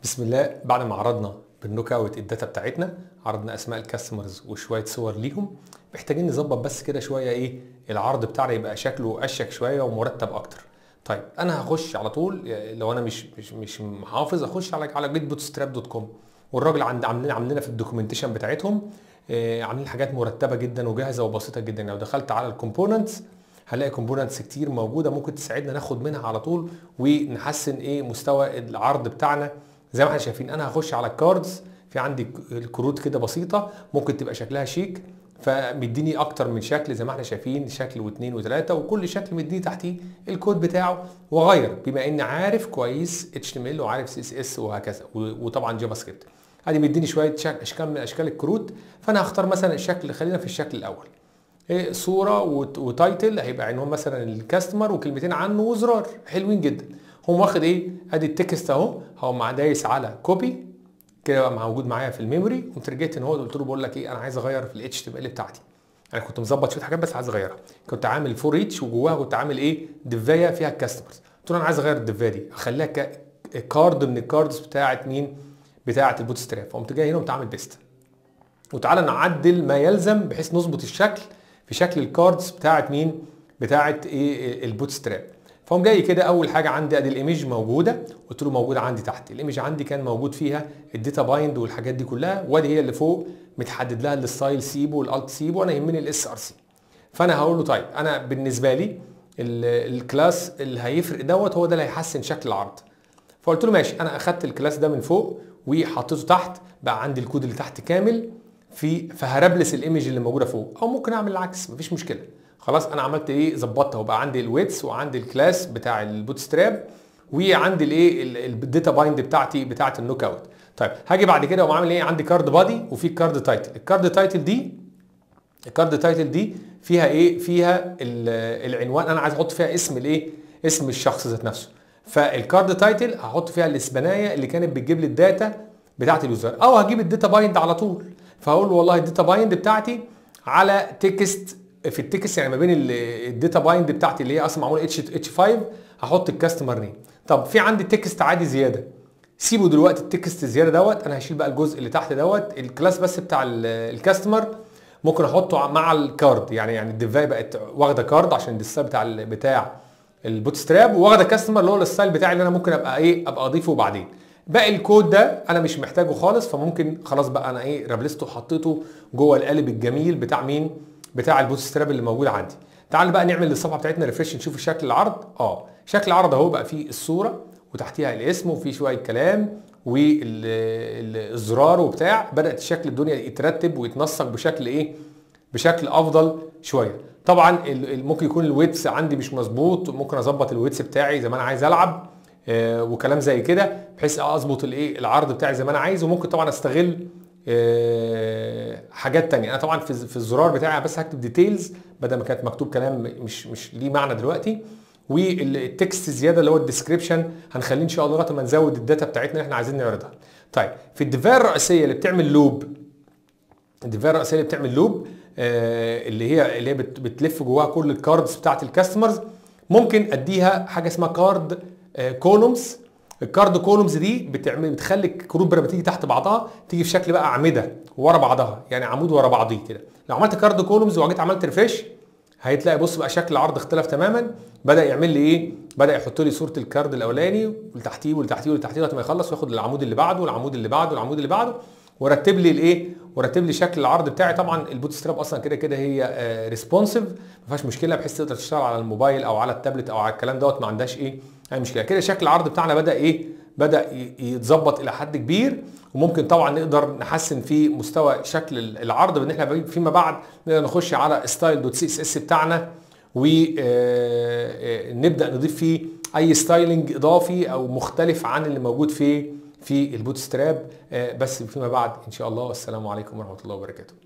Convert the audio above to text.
بسم الله بعد ما عرضنا بالنوك اوت الداتا بتاعتنا عرضنا اسماء الكاستمرز وشويه صور ليهم محتاجين نظبط بس كده شويه ايه العرض بتاعنا يبقى شكله اشيك شويه ومرتب اكتر طيب انا هخش على طول لو انا مش مش مش محافظ اخش على على جيت بوتستراب دوت كوم والراجل عند عاملين عاملينها في الدوكيومنتيشن بتاعتهم آه، عاملين حاجات مرتبه جدا وجاهزه وبسيطه جدا لو دخلت على الكومبوننتس هنلاقي كومبوننتس كتير موجوده ممكن تساعدنا ناخد منها على طول ونحسن ايه مستوى العرض بتاعنا زي ما احنا شايفين انا هخش على الكاردز في عندي الكروت كده بسيطه ممكن تبقى شكلها شيك فمديني اكتر من شكل زي ما احنا شايفين شكل واثنين وثلاثه وكل شكل مديني تحتيه الكود بتاعه واغير بما اني عارف كويس اتش ام ال وعارف سي اس اس وهكذا وطبعا جافا سكريبت ادي مديني شويه شك... اشكال من اشكال الكروت فانا هختار مثلا الشكل خلينا في الشكل الاول إيه صوره وت... وتايتل هيبقى عنوان مثلا الكاستمر وكلمتين عنه وزرار حلوين جدا هم واخد ايه ادي التكست اهو هو مع دايس على كوبي كده بقى موجود معايا في الميموري قمت رجعت ان هو قلت له بقول لك ايه انا عايز اغير في الاتش تي ام ال بتاعتي انا كنت مظبط شويه حاجات بس عايز اغيرها كنت عامل فور ريتش وجواها كنت عامل ايه دفايه فيها الكاستمرز قلت له انا عايز اغير الدفايه دي اخليها كارد من الكاردز بتاعت مين بتاعت البوت ستراب فقمت جاي هنا وقمت عامل بيست وتعالى نعدل ما يلزم بحيث نظبط الشكل في شكل الكاردز بتاعت مين بتاعت ايه البوت ستراب فقوم جاي كده اول حاجه عندي ادي الايمج موجوده قلت له موجوده عندي تحت الايمج عندي كان موجود فيها الداتا بايند والحاجات دي كلها وادي هي اللي فوق متحدد لها الستايل سيبو والالت سيبو وانا يهمني الاس ار سي فانا هقول له طيب انا بالنسبه لي الكلاس اللي هيفرق دوت هو ده اللي هيحسن شكل العرض فقلت له ماشي انا اخدت الكلاس ده من فوق وحطيته تحت بقى عندي الكود اللي تحت كامل في فهربلس الايمج اللي موجوده فوق او ممكن اعمل العكس مفيش مشكله خلاص انا عملت ايه ظبطتها وبقى عندي الويتس وعندي الكلاس بتاع البوت ستراب وعندي الايه الداتا بايند بتاعتي بتاعت النوك اوت طيب هاجي بعد كده واقوم عامل ايه عندي كارد بادي وفي كارد تايتل الكارد تايتل دي الكارد تايتل دي فيها ايه فيها العنوان انا عايز احط فيها اسم الايه اسم الشخص ذات نفسه فالكارد تايتل هحط فيها الاسبانيه اللي كانت بتجيب لي الداتا بتاعت اليوزر او هجيب الداتا بايند على طول فهقول له والله الداتا بايند بتاعتي على تكست في التكست يعني ما بين الداتا بايند بتاعتي اللي هي اصلا معموله اتش اتش 5 هحط الكاستمر نيم طب في عندي تكست عادي زياده سيبوا دلوقتي التكست الزياده دوت انا هشيل بقى الجزء اللي تحت دوت الكلاس بس بتاع الكاستمر ممكن احطه مع الكارد يعني يعني الديفاي بقت واخده كارد عشان الستايل بتاع بتاع البوت ستراب وواخده كاستمر اللي هو الستايل بتاعي اللي انا ممكن ابقى ايه ابقى اضيفه بعدين باقي الكود ده انا مش محتاجه خالص فممكن خلاص بقى انا ايه رابلسته وحطيته جوه القالب الجميل بتاع مين بتاع البوت ستراب اللي موجود عندي تعال بقى نعمل الصفحه بتاعتنا ريفرش نشوف شكل العرض اه شكل العرض اهو بقى فيه الصوره وتحتيها الاسم وفي شويه كلام والزرار وبتاع بدات الشكل الدنيا يترتب ويتنسق بشكل ايه بشكل افضل شويه طبعا ممكن يكون الويتس عندي مش مظبوط ممكن اظبط الويتس بتاعي زي ما انا عايز العب آه وكلام زي كده بحيث اظبط الايه العرض بتاعي زي ما انا عايز وممكن طبعا استغل آه حاجات تانية انا طبعا في, في الزرار بتاعي بس هكتب ديتيلز بدل ما كانت مكتوب كلام مش مش ليه معنى دلوقتي والتكست الزياده اللي هو الديسكريبشن هنخليه ان شاء الله لغايه ما نزود الداتا بتاعتنا اللي احنا عايزين نعرضها طيب في الديفاير الرئيسيه اللي بتعمل لوب الديفاير الرئيسيه اللي بتعمل لوب آه اللي هي اللي هي بتلف جواها كل الكاردز بتاعت الكاستمرز ممكن اديها حاجه اسمها كارد آه كولومز الكارد كولومز دي بتعمل بتخلي الكروت لما تيجي تحت بعضها تيجي في شكل بقى اعمده ورا بعضها يعني عمود ورا بعضيه كده لو عملت كارد كولومز وجيت عملت ريفريش هتلاقي بص بقى شكل العرض اختلف تماما بدا يعمل لي ايه بدا يحط لي صوره الكارد الاولاني واللي تحتيه واللي تحتيه واللي تحتيه لغايه ما يخلص وياخد العمود اللي بعده والعمود اللي بعده والعمود اللي بعده ورتب لي الايه ورتب لي شكل العرض بتاعي طبعا البوت ستراب اصلا كده كده هي ريسبونسيف ما فيهاش مشكله بحيث تقدر تشتغل على الموبايل او على التابلت او على الكلام دوت ما عندهاش ايه اي مشكله كده شكل العرض بتاعنا بدا ايه بدا يتظبط الى حد كبير وممكن طبعا نقدر نحسن في مستوى شكل العرض بان احنا فيما بعد نقدر نخش على ستايل دوت سي اس اس بتاعنا ونبدا نضيف فيه اي ستايلنج اضافي او مختلف عن اللي موجود في في البوت ستراب بس فيما بعد ان شاء الله والسلام عليكم ورحمه الله وبركاته